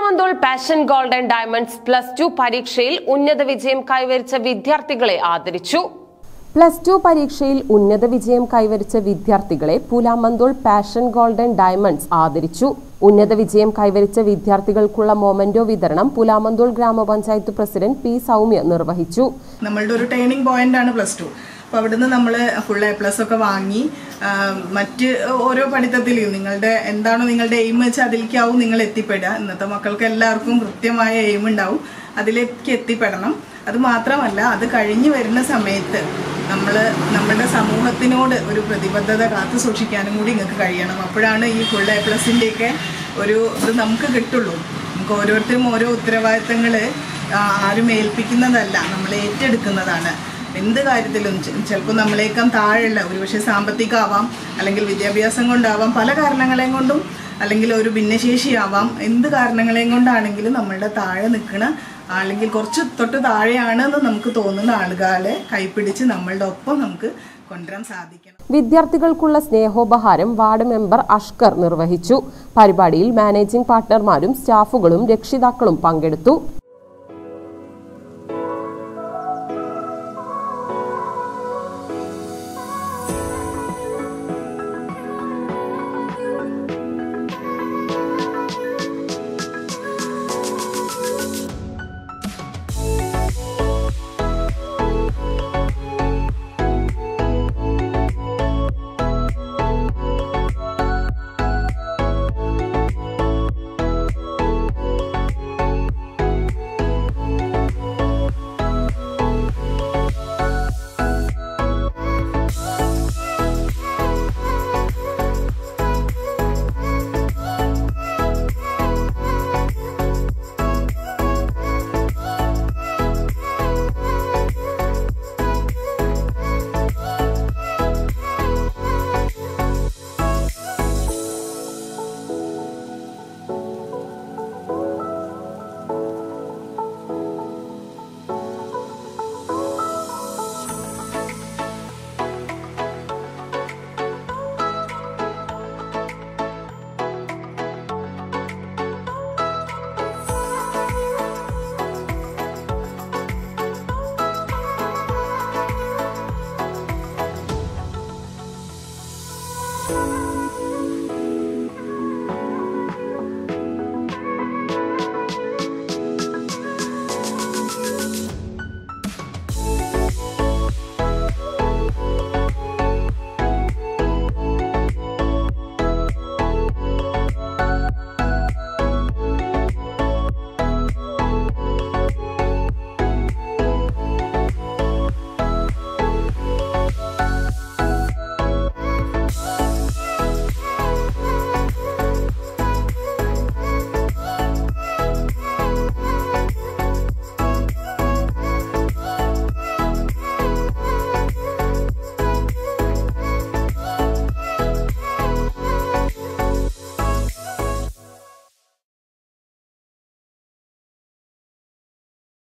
Pulamanthole passion golden diamonds plus two പരീക്ഷയിൽ ഉന്നത വിജയം കൈവരിച്ച വിദ്യാർത്ഥികളെ ആദരിച്ചു പ്ലസ് ടു പരീക്ഷയിൽ ഉന്നത വിജയം കൈവരിച്ച വിദ്യാർത്ഥികളെ പുലാമന്തോൾ പാഷൻ ഗോൾഡൻ ഡയമണ്ട്സ് ആദരിച്ചു ഉന്നത വിജയം കൈവരിച്ച വിദ്യാർത്ഥികൾക്കുള്ള മൊമെന്റോ വിതരണം പുലാമന്തോൾ ഗ്രാമപഞ്ചായത്ത് പ്രസിഡന്റ് പി സൗമ്യ നിർവഹിച്ചു നമ്മളുടെ ഒരു ടേണിംഗ് പോയിന്റ് ആണ് പ്ലസ് ടു അപ്പോൾ അവിടുന്ന് നമ്മൾ ഫുൾ എ പ്ലസ് ഒക്കെ വാങ്ങി ആ, മറ്റ് ഓരോ പഠിത്തത്തിലും നിങ്ങളുടെ എന്താണോ നിങ്ങളുടെ എയിം വെച്ചാൽ അതിലേക്കാവും നിങ്ങൾ എത്തിപ്പെടുക ഇന്നത്തെ മക്കൾക്ക് എല്ലാവർക്കും കൃത്യമായ എയിം ഉണ്ടാവും അതിലേക്ക് എത്തിപ്പെടണം അത് മാത്രമല്ല അത് കഴിഞ്ഞു വരുന്ന സമയത്ത് നമ്മൾ നമ്മുടെ സമൂഹത്തിനോട് ഒരു പ്രതിബദ്ധത കാത്തു സൂക്ഷിക്കാനും കൂടി നിങ്ങൾക്ക് കഴിയണം അപ്പോഴാണ് ഈ ഫുൾ എ പ്ലസിൻ്റെയൊക്കെ ഒരു ഇത് നമുക്ക് കിട്ടുള്ളൂ നമുക്ക് ഓരോരുത്തരും ഓരോ ഉത്തരവാദിത്തങ്ങൾ ആരും ഏൽപ്പിക്കുന്നതല്ല നമ്മൾ ഏറ്റെടുക്കുന്നതാണ് എന്ത് കാര്യത്തിലും ചിലപ്പോൾ നമ്മളേക്കാൾ താഴെയുള്ള ഒരുപക്ഷെ സാമ്പത്തികമാവാം അല്ലെങ്കിൽ വിദ്യാഭ്യാസം കൊണ്ടാവാം പല കാരണങ്ങളെയും കൊണ്ടും അല്ലെങ്കിൽ ഒരു ഭിന്നശേഷിയാവാം എന്ത് കാരണങ്ങളെയും കൊണ്ടാണെങ്കിലും നമ്മളുടെ താഴെ നിൽക്കുന്ന അല്ലെങ്കിൽ കുറച്ച് തൊട്ട് താഴെയാണെന്ന് നമുക്ക് തോന്നുന്ന ആളുകളെ കൈപ്പിടിച്ച് നമ്മളുടെ ഒപ്പം നമുക്ക് കൊണ്ടുവരാൻ സാധിക്കണം വിദ്യാർത്ഥികൾക്കുള്ള സ്നേഹോപഹാരം വാർഡ് മെമ്പർ അഷ്കർ നിർവഹിച്ചു പരിപാടിയിൽ മാനേജിംഗ് പാർട്ണർമാരും സ്റ്റാഫുകളും രക്ഷിതാക്കളും പങ്കെടുത്തു